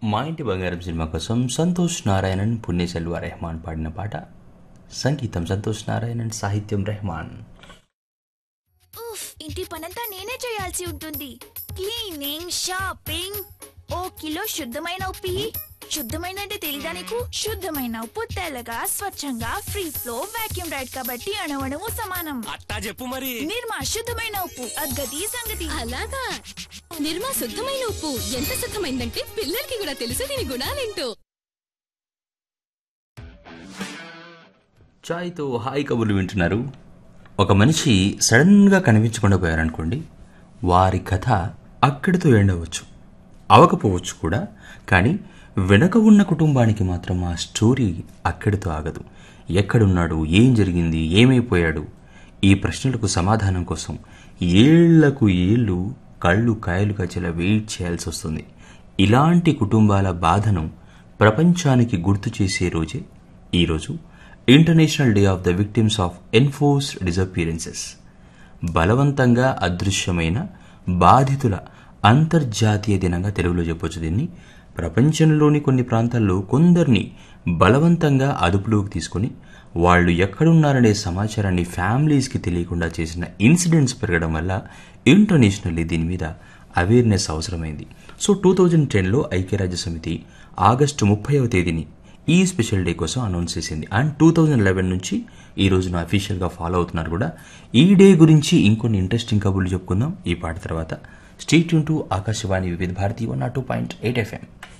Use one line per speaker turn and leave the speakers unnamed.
మా ఇంటి బంగారం సినిమా కోసం సంతోష్ నారాయణన్ పుణ్యసెల్వ రెహమాన్ పాడిన పాట సంగీతం సంతోష్ నారాయణన్ సాహిత్యం రెహమాన్
ఉఫ్ ఇంటి పనంతా నేనే చేయాల్సి ఉంటుంది క్లీనింగ్ షాపింగ్ ఓ కిలో శుద్ధమైన ఉప్పి శుద్ధమైన అంటే తెలీదా నీకు శుద్ధమైన ఉప్పు తెల్లగా స్వచ్ఛంగా ఫ్రీ ఫ్లో వాక్యూమ్ రైడ్ కాబట్టి అణవణము సమానం
అట్టా చెప్పు మరి
నిర్మా శుద్ధమైన ఉప్పు అద్గతి సంగతి
అలాగా నిర్మా శుద్ధమైన ఉప్పు ఎంత శుద్ధమైందంటే పిల్లలకి కూడా తెలుసు దీని గుణాలేంటో
చాయ్తో హాయ్ కబుర్లు వింటున్నారు ఒక మనిషి సడన్గా కనిపించకుండా పోయారనుకోండి వారి కథ అక్కడితో ఎండవచ్చు అవకపోవచ్చు కూడా కానీ వెనక ఉన్న కుటుంబానికి మాత్రం ఆ స్టోరీ అక్కడితో ఆగదు ఎక్కడున్నాడు ఏం జరిగింది ఏమైపోయాడు ఈ ప్రశ్నలకు సమాధానం కోసం ఏళ్లకు ఏళ్ళు కళ్ళు కాయలు కచ్చేలా వెయిట్ చేయాల్సి వస్తుంది ఇలాంటి కుటుంబాల బాధను ప్రపంచానికి గుర్తు చేసే రోజే ఈరోజు international day of the victims of enforced disappearances బలవంతంగా అదృశ్యమైన బాధితుల అంతర్జాతీయ దినంగా తెలుగులో చెప్పొచ్చు దీన్ని ప్రపంచంలోని కొన్ని ప్రాంతాల్లో కొందరిని బలవంతంగా అదుపులోకి తీసుకొని వాళ్ళు ఎక్కడున్నారనే సమాచారాన్ని ఫ్యామిలీస్కి తెలియకుండా చేసిన ఇన్సిడెంట్స్ పెరగడం వల్ల ఇంటర్నేషనల్లీ దీని మీద అవేర్నెస్ అవసరమైంది సో టూ థౌజండ్ టెన్లో ఐక్యరాజ్య సమితి ఆగస్టు ముప్పైవ తేదీని ఈ స్పెషల్ డే కోసం అనౌన్స్ చేసింది అండ్ టూ థౌజండ్ లెవెన్ నుంచి ఈ రోజున అఫీషియల్గా ఫాలో అవుతున్నారు కూడా ఈ డే గురించి ఇంకొన్ని ఇంట్రెస్టింగ్ కబుర్లు చెప్పుకుందాం ఈ పాట తర్వాత state to Akashvani Vividh Bharati one two point eight FM